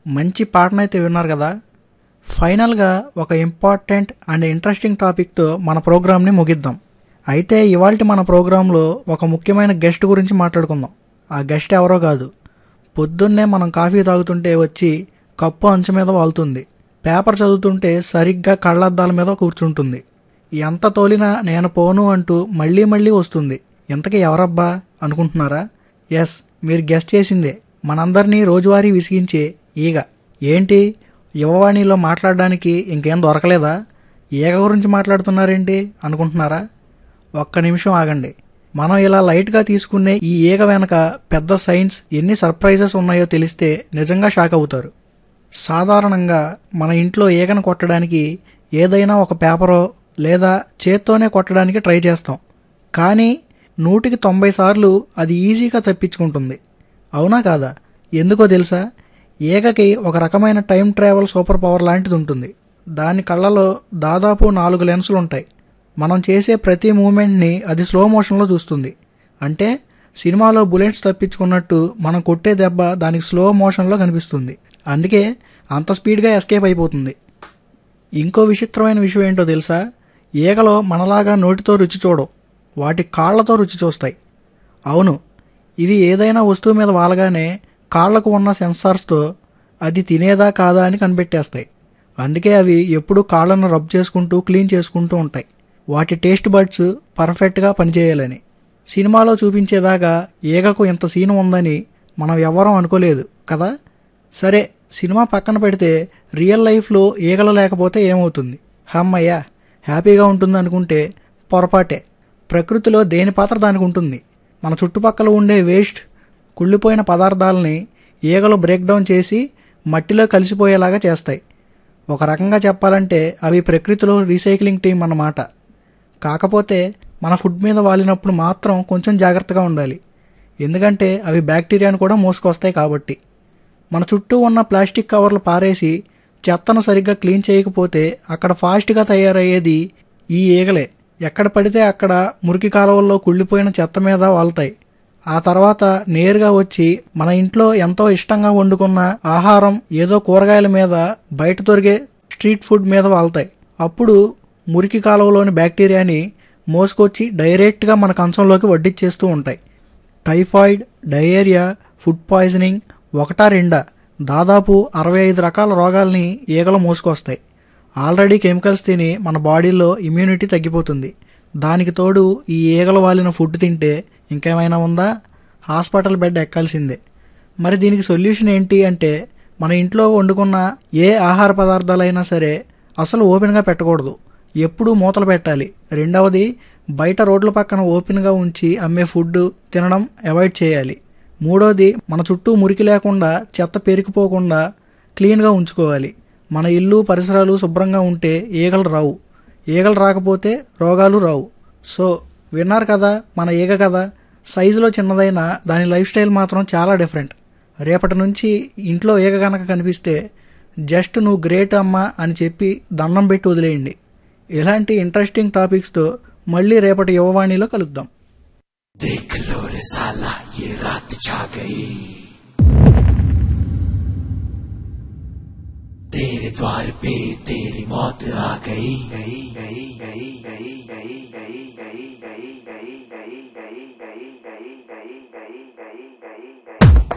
మంచి పాటనైతే విన్నారు కదా ఫైనల్గా ఒక ఇంపార్టెంట్ అండ్ ఇంట్రెస్టింగ్ టాపిక్తో మన ప్రోగ్రామ్ని ముగిద్దాం అయితే ఇవాళ మన ప్రోగ్రాంలో ఒక ముఖ్యమైన గెస్ట్ గురించి మాట్లాడుకుందాం ఆ గెస్ట్ ఎవరో కాదు పొద్దున్నే మనం కాఫీ తాగుతుంటే వచ్చి కప్పు అంచు మీద వాలుతుంది పేపర్ చదువుతుంటే సరిగ్గా కళ్ళద్దాల మీద కూర్చుంటుంది ఎంత తోలినా నేను పోను అంటూ మళ్ళీ మళ్ళీ వస్తుంది ఇంతకీ ఎవరబ్బా అనుకుంటున్నారా ఎస్ మీరు గెస్ట్ చేసిందే మనందరినీ రోజువారీ విసిగించే ఈగ ఏంటి యువవాణిలో మాట్లాడడానికి ఇంకేం దొరకలేదా ఈగ గురించి మాట్లాడుతున్నారేంటి అనుకుంటున్నారా ఒక్క నిమిషం ఆగండి మనం ఇలా లైట్గా తీసుకునే ఈ ఈగ వెనక పెద్ద సైన్స్ ఎన్ని సర్ప్రైజెస్ ఉన్నాయో తెలిస్తే నిజంగా షాక్ అవుతారు సాధారణంగా మన ఇంట్లో ఈగను కొట్టడానికి ఏదైనా ఒక పేపరో లేదా చేత్తోనే కొట్టడానికి ట్రై చేస్తాం కానీ నూటికి తొంభై సార్లు అది ఈజీగా తప్పించుకుంటుంది అవునా కాదా ఎందుకో తెలుసా ఈగకి ఒక రకమైన టైం ట్రావెల్ సూపర్ పవర్ లాంటిది ఉంటుంది దాని కళ్ళలో దాదాపు నాలుగు లెన్సులు ఉంటాయి మనం చేసే ప్రతి మూమెంట్ని అది స్లో మోషన్లో చూస్తుంది అంటే సినిమాలో బుల్లెట్స్ తప్పించుకున్నట్టు మనం కొట్టే దెబ్బ దానికి స్లో మోషన్లో కనిపిస్తుంది అందుకే అంత స్పీడ్గా ఎస్కేప్ అయిపోతుంది ఇంకో విచిత్రమైన విషయం ఏంటో తెలుసా ఈగలో మనలాగా నోటితో రుచి చూడవు వాటి కాళ్లతో రుచి చూస్తాయి అవును ఇవి ఏదైనా వస్తువు మీద వాలగానే కాళ్లకు ఉన్న సెన్సార్స్తో అది తినేదా కాదా అని కనిపెట్టేస్తాయి అందుకే అవి ఎప్పుడూ కాళ్ళను రబ్ చేసుకుంటూ క్లీన్ చేసుకుంటూ ఉంటాయి వాటి టేస్ట్ బడ్స్ పర్ఫెక్ట్గా పనిచేయాలని సినిమాలో చూపించేదాకా ఈగకు ఇంత సీన్ ఉందని మనం ఎవ్వరం అనుకోలేదు కదా సరే సినిమా పక్కన పెడితే రియల్ లైఫ్లో ఈగలు లేకపోతే ఏమవుతుంది హమ్మయ్య హ్యాపీగా ఉంటుంది అనుకుంటే పొరపాటే ప్రకృతిలో దేని పాత్ర దానికి ఉంటుంది మన చుట్టుపక్కల ఉండే వేస్ట్ కుళ్ళిపోయిన పదార్థాలని ఈగలు బ్రేక్ డౌన్ చేసి మట్టిలో కలిసిపోయేలాగా చేస్తాయి ఒక రకంగా చెప్పాలంటే అవి ప్రకృతిలో రీసైక్లింగ్ టీం అన్నమాట కాకపోతే మన ఫుడ్ మీద వాలినప్పుడు మాత్రం కొంచెం జాగ్రత్తగా ఉండాలి ఎందుకంటే అవి బ్యాక్టీరియాను కూడా మోసుకొస్తాయి కాబట్టి మన చుట్టూ ఉన్న ప్లాస్టిక్ కవర్లు పారేసి చెత్తను సరిగ్గా క్లీన్ చేయకపోతే అక్కడ ఫాస్ట్గా తయారయ్యేది ఈ ఈగలే ఎక్కడ పడితే అక్కడ మురికి కాలువల్లో కుళ్ళిపోయిన చెత్త మీద వాళ్తాయి ఆ తర్వాత నేరుగా వచ్చి మన ఇంట్లో ఎంతో ఇష్టంగా వండుకున్న ఆహారం ఏదో కూరగాయల మీద బయట దొరికే స్ట్రీట్ ఫుడ్ మీద వాళ్తాయి అప్పుడు మురికి కాలువలోని బ్యాక్టీరియాని మోసుకొచ్చి డైరెక్ట్గా మన కంచంలోకి వడ్డిచ్చేస్తూ ఉంటాయి టైఫాయిడ్ డయేరియా ఫుడ్ పాయిజనింగ్ ఒకటా రెండా దాదాపు అరవై ఐదు రకాల రోగాల్ని ఈగలు మోసుకొస్తాయి ఆల్రెడీ కెమికల్స్ తిని మన బాడీలో ఇమ్యూనిటీ తగ్గిపోతుంది దానికి తోడు ఈ ఈగలు వాలిన ఫుడ్ తింటే ఇంకేమైనా ఉందా హాస్పిటల్ బెడ్ ఎక్కాల్సిందే మరి దీనికి సొల్యూషన్ ఏంటి అంటే మన ఇంట్లో వండుకున్న ఏ ఆహార పదార్థాలైనా సరే అసలు ఓపెన్గా పెట్టకూడదు ఎప్పుడూ మూతలు పెట్టాలి రెండవది బయట రోడ్ల పక్కన ఓపెన్గా ఉంచి అమ్మే ఫుడ్ తినడం అవాయిడ్ చేయాలి మూడోది మన చుట్టూ మురికి లేకుండా చెత్త పెరిగిపోకుండా క్లీన్గా ఉంచుకోవాలి మన ఇల్లు పరిసరాలు శుభ్రంగా ఉంటే ఈగలు రావు ఈగలు రాకపోతే రోగాలు రావు సో విన్నారు కదా మన ఈగ కదా సైజులో చిన్నదైనా దాని లైఫ్ స్టైల్ మాత్రం చాలా డిఫరెంట్ రేపటి నుంచి ఇంట్లో ఈగ కనుక కనిపిస్తే జస్ట్ నువ్వు గ్రేట్ అమ్మా అని చెప్పి దండం పెట్టి వదిలేయండి ఇలాంటి ఇంట్రెస్టింగ్ టాపిక్స్తో మళ్ళీ రేపటి యువవాణిలో కలుద్దాం देख लो रे साला ये रात छा गई तेरे द्वार पे तेरी मौत आ गई गई गई गई गई गई गई गई गई गई गई गई गई गई गई गई गई गई